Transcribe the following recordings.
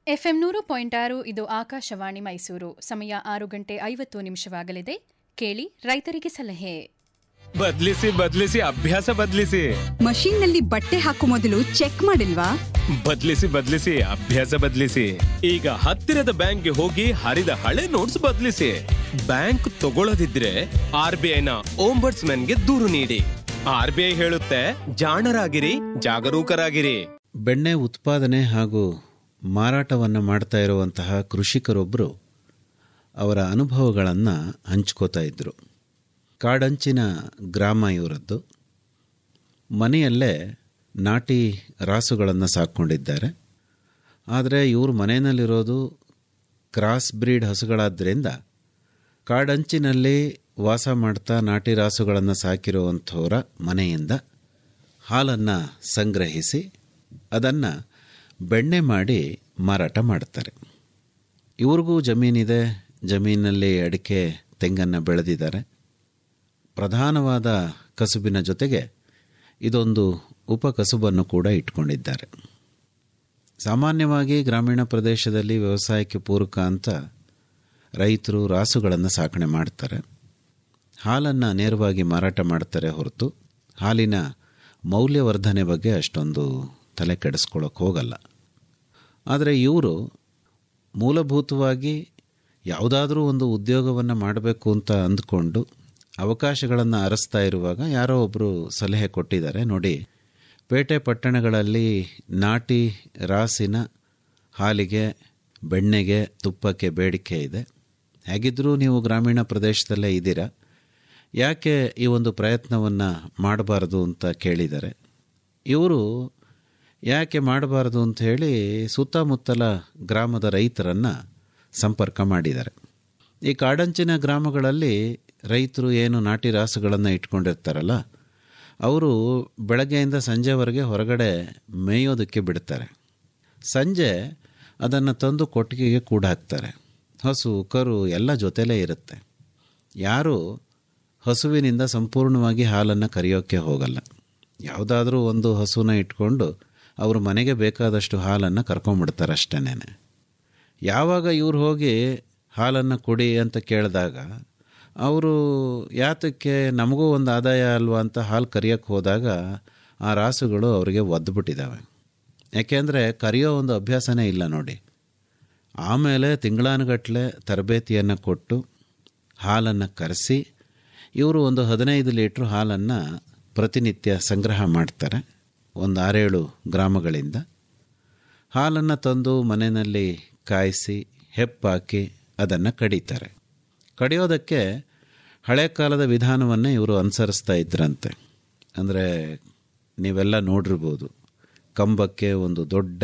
FM ನೂರು point ಆರು ಇದು ಆಕಾಶವಾಣಿ ಮೈಸೂರು ಸಮಯ ಆರು ಗಂಟೆ ಐವತ್ತು ನಿಮಿಷವಾಗಲಿದೆ ಕೇಳಿ ರೈತರಿಗೆ ಸಲಹೆ ಬದ್ಲಿಸಿ ಬದ್ಲಿಸಿ ಅಭ್ಯಾಸ ಬದ್ಲಿಸಿ ಮಷೀನ್ ನಲ್ಲಿ ಬಟ್ಟೆ ಹಾಕೋ ಮೊದಲು ಚೆಕ್ ಮಾಡಿಲ್ವಾ ಬದ್ಲಿಸಿ ಬದ್ಲಿಸಿ ಅಭ್ಯಾಸ ಬದ್ಲಿಸಿ ಈಗ ಹತ್ತಿರದ ಬ್ಯಾಂಕ್ಗೆ ಹೋಗಿ ಹರಿದ ಹಳೆ ನೋಟ್ಸ್ ಬದ್ಲಿಸಿ ಬ್ಯಾಂಕ್ ತಗೊಳ್ಳದಿದ್ರೆ ಆರ್ ಬಿ ಐನ ಗೆ ದೂರು ನೀಡಿ ಆರ್ ಬಿ ಐ ಹೇಳುತ್ತೆ ಜಾಣರಾಗಿರಿ ಜಾಗರೂಕರಾಗಿರಿ ಬೆಣ್ಣೆ ಉತ್ಪಾದನೆ ಹಾಗೂ ಮಾರಾಟವನ್ನು ಮಾಡ್ತಾ ಇರುವಂತಹ ಕೃಷಿಕರೊಬ್ಬರು ಅವರ ಅನುಭವಗಳನ್ನು ಹಂಚ್ಕೋತಾ ಇದ್ದರು ಕಾಡಂಚಿನ ಗ್ರಾಮ ಇವರದ್ದು ಮನೆಯಲ್ಲೇ ನಾಟಿ ರಾಸುಗಳನ್ನು ಸಾಕ್ಕೊಂಡಿದ್ದಾರೆ ಆದರೆ ಇವ್ರ ಮನೆಯಲ್ಲಿರೋದು ಕ್ರಾಸ್ ಬ್ರೀಡ್ ಹಸುಗಳಾದ್ದರಿಂದ ಕಾಡಂಚಿನಲ್ಲಿ ವಾಸ ಮಾಡ್ತಾ ನಾಟಿ ರಾಸುಗಳನ್ನು ಸಾಕಿರುವಂಥವರ ಮನೆಯಿಂದ ಹಾಲನ್ನು ಸಂಗ್ರಹಿಸಿ ಅದನ್ನು ಬೆಣ್ಣೆ ಮಾಡಿ ಮಾರಾಟ ಮಾಡ್ತಾರೆ ಇವ್ರಿಗೂ ಜಮೀನಿದೆ ಜಮೀನಲ್ಲಿ ಅಡಿಕೆ ತೆಂಗನ್ನು ಬೆಳೆದಿದ್ದಾರೆ ಪ್ರಧಾನವಾದ ಕಸುಬಿನ ಜೊತೆಗೆ ಇದೊಂದು ಉಪಕಸುಬನ್ನು ಕೂಡ ಇಟ್ಕೊಂಡಿದ್ದಾರೆ ಸಾಮಾನ್ಯವಾಗಿ ಗ್ರಾಮೀಣ ಪ್ರದೇಶದಲ್ಲಿ ವ್ಯವಸಾಯಕ್ಕೆ ಪೂರಕ ಅಂತ ರೈತರು ರಾಸುಗಳನ್ನು ಸಾಕಣೆ ಮಾಡ್ತಾರೆ ಹಾಲನ್ನು ನೇರವಾಗಿ ಮಾರಾಟ ಮಾಡ್ತಾರೆ ಹೊರತು ಹಾಲಿನ ಮೌಲ್ಯವರ್ಧನೆ ಬಗ್ಗೆ ಅಷ್ಟೊಂದು ತಲೆ ಕೆಡಿಸ್ಕೊಳ್ಳೋಕೆ ಹೋಗಲ್ಲ ಆದರೆ ಇವರು ಮೂಲಭೂತವಾಗಿ ಯಾವುದಾದ್ರೂ ಒಂದು ಉದ್ಯೋಗವನ್ನು ಮಾಡಬೇಕು ಅಂತ ಅಂದ್ಕೊಂಡು ಅವಕಾಶಗಳನ್ನು ಅರಸ್ತಾ ಇರುವಾಗ ಯಾರೋ ಒಬ್ಬರು ಸಲಹೆ ಕೊಟ್ಟಿದ್ದಾರೆ ನೋಡಿ ಪೇಟೆ ಪಟ್ಟಣಗಳಲ್ಲಿ ನಾಟಿ ರಾಸಿನ ಹಾಲಿಗೆ ಬೆಣ್ಣೆಗೆ ತುಪ್ಪಕ್ಕೆ ಬೇಡಿಕೆ ಇದೆ ಹೇಗಿದ್ದರೂ ನೀವು ಗ್ರಾಮೀಣ ಪ್ರದೇಶದಲ್ಲೇ ಇದ್ದೀರಾ ಯಾಕೆ ಈ ಒಂದು ಪ್ರಯತ್ನವನ್ನು ಮಾಡಬಾರ್ದು ಅಂತ ಕೇಳಿದ್ದಾರೆ ಇವರು ಯಾಕೆ ಮಾಡಬಾರ್ದು ಅಂತ ಹೇಳಿ ಸುತ್ತಮುತ್ತಲ ಗ್ರಾಮದ ರೈತರನ್ನು ಸಂಪರ್ಕ ಮಾಡಿದ್ದಾರೆ ಈ ಕಾಡಂಚಿನ ಗ್ರಾಮಗಳಲ್ಲಿ ರೈತರು ಏನು ನಾಟಿ ರಾಸುಗಳನ್ನು ಇಟ್ಕೊಂಡಿರ್ತಾರಲ್ಲ ಅವರು ಬೆಳಗ್ಗೆಯಿಂದ ಸಂಜೆವರೆಗೆ ಹೊರಗಡೆ ಮೇಯೋದಕ್ಕೆ ಬಿಡ್ತಾರೆ ಸಂಜೆ ಅದನ್ನು ತಂದು ಕೊಟ್ಟಿಗೆಗೆ ಕೂಡ ಹಾಕ್ತಾರೆ ಹಸು ಕರು ಎಲ್ಲ ಜೊತೆಲೇ ಇರುತ್ತೆ ಯಾರು ಹಸುವಿನಿಂದ ಸಂಪೂರ್ಣವಾಗಿ ಹಾಲನ್ನು ಕರೆಯೋಕ್ಕೆ ಹೋಗಲ್ಲ ಯಾವುದಾದ್ರೂ ಒಂದು ಹಸುನ ಇಟ್ಕೊಂಡು ಅವರು ಮನೆಗೆ ಬೇಕಾದಷ್ಟು ಹಾಲನ್ನು ಕರ್ಕೊಂಬಿಡ್ತಾರೆ ಅಷ್ಟೇನೆ ಯಾವಾಗ ಇವ್ರು ಹೋಗಿ ಹಾಲನ್ನು ಕೊಡಿ ಅಂತ ಕೇಳಿದಾಗ ಅವರು ಯಾತಕ್ಕೆ ನಮಗೂ ಒಂದು ಆದಾಯ ಅಲ್ವಾ ಅಂತ ಹಾಲು ಕರಿಯೋಕ್ಕೆ ಹೋದಾಗ ಆ ರಾಸುಗಳು ಅವರಿಗೆ ಒದ್ದುಬಿಟ್ಟಿದ್ದಾವೆ ಯಾಕೆಂದರೆ ಕರೆಯೋ ಒಂದು ಅಭ್ಯಾಸನೇ ಇಲ್ಲ ನೋಡಿ ಆಮೇಲೆ ತಿಂಗಳಾನುಗಟ್ಟಲೆ ತರಬೇತಿಯನ್ನು ಕೊಟ್ಟು ಹಾಲನ್ನು ಕರೆಸಿ ಇವರು ಒಂದು ಹದಿನೈದು ಲೀಟ್ರ್ ಹಾಲನ್ನು ಪ್ರತಿನಿತ್ಯ ಸಂಗ್ರಹ ಮಾಡ್ತಾರೆ ಒಂದು ಆರೇಳು ಗ್ರಾಮಗಳಿಂದ ಹಾಲನ್ನು ತಂದು ಮನೆಯಲ್ಲಿ ಕಾಯಿಸಿ ಹೆಪ್ಪಾಕಿ ಅದನ್ನು ಕಡಿತಾರೆ ಕಡಿಯೋದಕ್ಕೆ ಹಳೆ ಕಾಲದ ವಿಧಾನವನ್ನೇ ಇವರು ಅನುಸರಿಸ್ತಾ ಇದ್ರಂತೆ ಅಂದರೆ ನೀವೆಲ್ಲ ನೋಡಿರ್ಬೋದು ಕಂಬಕ್ಕೆ ಒಂದು ದೊಡ್ಡ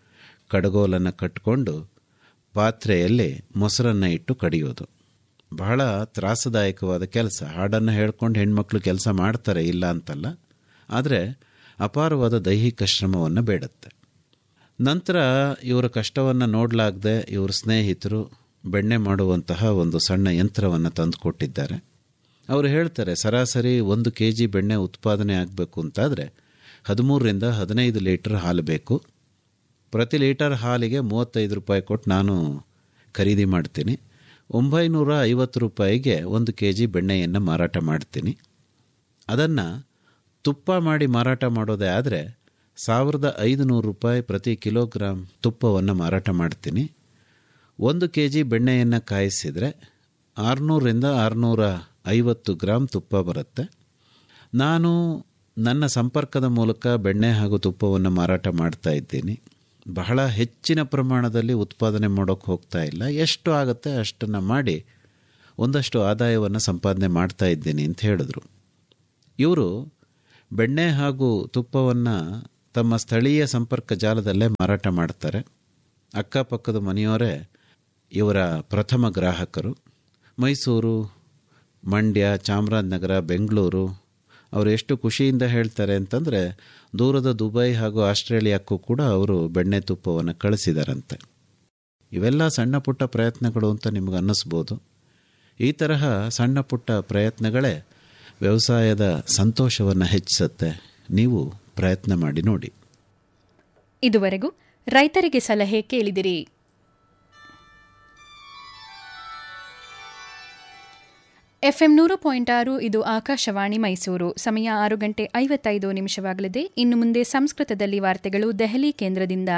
ಕಡಗೋಲನ್ನು ಕಟ್ಟಿಕೊಂಡು ಪಾತ್ರೆಯಲ್ಲಿ ಮೊಸರನ್ನು ಇಟ್ಟು ಕಡಿಯೋದು ಬಹಳ ತ್ರಾಸದಾಯಕವಾದ ಕೆಲಸ ಹಾಡನ್ನು ಹೇಳ್ಕೊಂಡು ಹೆಣ್ಮಕ್ಳು ಕೆಲಸ ಮಾಡ್ತಾರೆ ಇಲ್ಲ ಅಂತಲ್ಲ ಆದರೆ ಅಪಾರವಾದ ದೈಹಿಕ ಶ್ರಮವನ್ನು ಬೇಡುತ್ತೆ ನಂತರ ಇವರ ಕಷ್ಟವನ್ನು ನೋಡಲಾಗದೆ ಇವ್ರ ಸ್ನೇಹಿತರು ಬೆಣ್ಣೆ ಮಾಡುವಂತಹ ಒಂದು ಸಣ್ಣ ಯಂತ್ರವನ್ನು ತಂದುಕೊಟ್ಟಿದ್ದಾರೆ ಅವರು ಹೇಳ್ತಾರೆ ಸರಾಸರಿ ಒಂದು ಕೆ ಜಿ ಬೆಣ್ಣೆ ಉತ್ಪಾದನೆ ಆಗಬೇಕು ಅಂತಾದರೆ ಹದಿಮೂರರಿಂದ ಹದಿನೈದು ಲೀಟರ್ ಹಾಲು ಬೇಕು ಪ್ರತಿ ಲೀಟರ್ ಹಾಲಿಗೆ ಮೂವತ್ತೈದು ರೂಪಾಯಿ ಕೊಟ್ಟು ನಾನು ಖರೀದಿ ಮಾಡ್ತೀನಿ ಒಂಬೈನೂರ ಐವತ್ತು ರೂಪಾಯಿಗೆ ಒಂದು ಕೆ ಜಿ ಬೆಣ್ಣೆಯನ್ನು ಮಾರಾಟ ಮಾಡ್ತೀನಿ ಅದನ್ನು ತುಪ್ಪ ಮಾಡಿ ಮಾರಾಟ ಮಾಡೋದೇ ಆದರೆ ಸಾವಿರದ ಐದುನೂರು ರೂಪಾಯಿ ಪ್ರತಿ ಕಿಲೋಗ್ರಾಮ್ ತುಪ್ಪವನ್ನು ಮಾರಾಟ ಮಾಡ್ತೀನಿ ಒಂದು ಕೆ ಜಿ ಬೆಣ್ಣೆಯನ್ನು ಕಾಯಿಸಿದರೆ ಆರುನೂರರಿಂದ ಆರುನೂರ ಐವತ್ತು ಗ್ರಾಮ್ ತುಪ್ಪ ಬರುತ್ತೆ ನಾನು ನನ್ನ ಸಂಪರ್ಕದ ಮೂಲಕ ಬೆಣ್ಣೆ ಹಾಗೂ ತುಪ್ಪವನ್ನು ಮಾರಾಟ ಮಾಡ್ತಾ ಇದ್ದೀನಿ ಬಹಳ ಹೆಚ್ಚಿನ ಪ್ರಮಾಣದಲ್ಲಿ ಉತ್ಪಾದನೆ ಮಾಡೋಕ್ಕೆ ಹೋಗ್ತಾ ಇಲ್ಲ ಎಷ್ಟು ಆಗುತ್ತೆ ಅಷ್ಟನ್ನು ಮಾಡಿ ಒಂದಷ್ಟು ಆದಾಯವನ್ನು ಸಂಪಾದನೆ ಮಾಡ್ತಾ ಇದ್ದೀನಿ ಅಂತ ಹೇಳಿದ್ರು ಇವರು ಬೆಣ್ಣೆ ಹಾಗೂ ತುಪ್ಪವನ್ನು ತಮ್ಮ ಸ್ಥಳೀಯ ಸಂಪರ್ಕ ಜಾಲದಲ್ಲೇ ಮಾರಾಟ ಮಾಡ್ತಾರೆ ಅಕ್ಕಪಕ್ಕದ ಮನೆಯವರೇ ಇವರ ಪ್ರಥಮ ಗ್ರಾಹಕರು ಮೈಸೂರು ಮಂಡ್ಯ ಚಾಮರಾಜನಗರ ಬೆಂಗಳೂರು ಅವರು ಎಷ್ಟು ಖುಷಿಯಿಂದ ಹೇಳ್ತಾರೆ ಅಂತಂದರೆ ದೂರದ ದುಬೈ ಹಾಗೂ ಆಸ್ಟ್ರೇಲಿಯಾಕ್ಕೂ ಕೂಡ ಅವರು ಬೆಣ್ಣೆ ತುಪ್ಪವನ್ನು ಕಳಿಸಿದಾರಂತೆ ಇವೆಲ್ಲ ಸಣ್ಣ ಪುಟ್ಟ ಪ್ರಯತ್ನಗಳು ಅಂತ ನಿಮಗೆ ಅನ್ನಿಸ್ಬೋದು ಈ ತರಹ ಸಣ್ಣ ಪುಟ್ಟ ಪ್ರಯತ್ನಗಳೇ ವ್ಯವಸಾಯದ ಸಂತೋಷವನ್ನು ಹೆಚ್ಚಿಸುತ್ತೆ ನೀವು ಪ್ರಯತ್ನ ಮಾಡಿ ನೋಡಿ ಇದುವರೆಗೂ ರೈತರಿಗೆ ಸಲಹೆ ಕೇಳಿದಿರಿ ಎಫ್ಎಂ ನೂರು ಪಾಯಿಂಟ್ ಆರು ಇದು ಆಕಾಶವಾಣಿ ಮೈಸೂರು ಸಮಯ ಆರು ಗಂಟೆ ಐವತ್ತೈದು ನಿಮಿಷವಾಗಲಿದೆ ಇನ್ನು ಮುಂದೆ ಸಂಸ್ಕೃತದಲ್ಲಿ ವಾರ್ತೆಗಳು ದೆಹಲಿ ಕೇಂದ್ರದಿಂದ